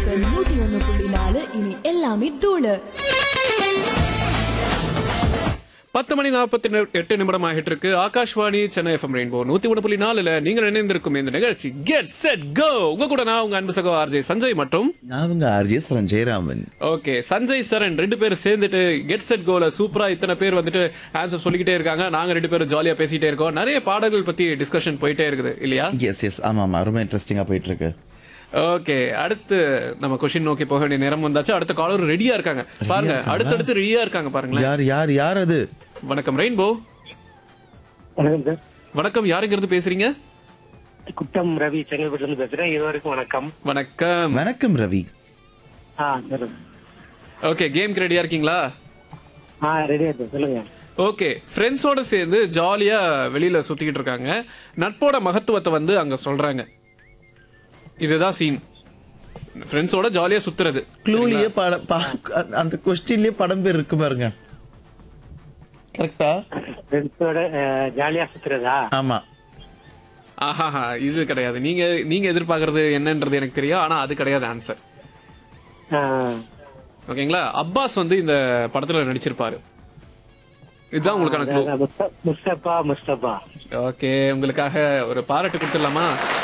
FM நூத்தி ஒண்ணு புள்ளி நாலு இனி எல்லாமே தூளு பத்து மணி நாற்பத்தி எட்டு நிமிடம் ஆகிட்டு இருக்கு ஆகாஷ்வாணி சென்னை எஃப்எம் ரெயின்போ நூத்தி ஒன்று புள்ளி நாலுல நீங்கள் இணைந்திருக்கும் இந்த நிகழ்ச்சி கெட் செட் கோ உங்க கூட நான் உங்க அன்பு சகோ ஆர்ஜே சஞ்சய் மற்றும் நான் உங்க ஆர்ஜே சரண் ஜெயராமன் ஓகே சஞ்சய் சரண் ரெண்டு பேரும் சேர்ந்துட்டு கெட் செட் கோல சூப்பரா இத்தனை பேர் வந்துட்டு ஆன்சர் சொல்லிக்கிட்டே இருக்காங்க நாங்க ரெண்டு பேரும் ஜாலியா பேசிட்டே இருக்கோம் நிறைய பாடல்கள் பத்தி டிஸ்கஷன் போயிட்டே இருக்குது இல்லையா எஸ் எஸ் ஆமா ஆமா ரொம்ப இன்ட்ரெஸ்டிங்கா போயிட்டு இருக்கு ஓகே அடுத்து நம்ம கொஸ்டின் நோக்கி போக வேண்டிய நேரம் வந்தாச்சு அடுத்த காலர் ரெடியா இருக்காங்க பாருங்க அடுத்தடுத்து ரெடியா இருக்காங்க பாருங்களேன் யார் யார் யார் அது வணக்கம் ரெயின்போ வணக்கம் சார் வணக்கம் யாருங்கிறது பேசுறீங்க குட்டம் ரவி செங்கல்பட்டுல இருந்து பேசுறேன் இதுவரைக்கும் வணக்கம் வணக்கம் வணக்கம் ரவி ஆ சார் ஓகே கேம்க்கு ரெடியா இருக்கீங்களா ஆ ரெடியா இருக்கு சொல்லுங்க ஓகே ஃப்ரெண்ட்ஸோட சேர்ந்து ஜாலியா வெளியில சுத்திக்கிட்டு இருக்காங்க நட்போட மகத்துவத்தை வந்து அங்க சொல்றாங்க இதுதான் சீன் ஃப்ரெண்ட்ஸோட ஜாலியா சுத்துறது க்ளூலயே பட பா- அந்த கொஸ்டின்லயே படம் பேர் இருக்கு பாருங்க கரெக்டா ஃப்ரெண்ட்ஸோட ஜாலியா சுத்துறதா ஆமா ஆஹாஹா இது கிடையாது நீங்க நீங்க எதிர்பார்க்கறது என்னன்றது எனக்கு தெரியும் ஆனா அது கிடையாது ஆன்சர் ஆ, ஓகேங்களா அப்பாஸ் வந்து இந்த படத்துல நடிச்சிருப்பாரு இதுதான் உங்களுக்கான க்ளூ முஸ்த- முஸ்தபா முஸ்தபா ஓகே உங்களுக்காக ஒரு பாராட்டு கொடுத்துடலாமா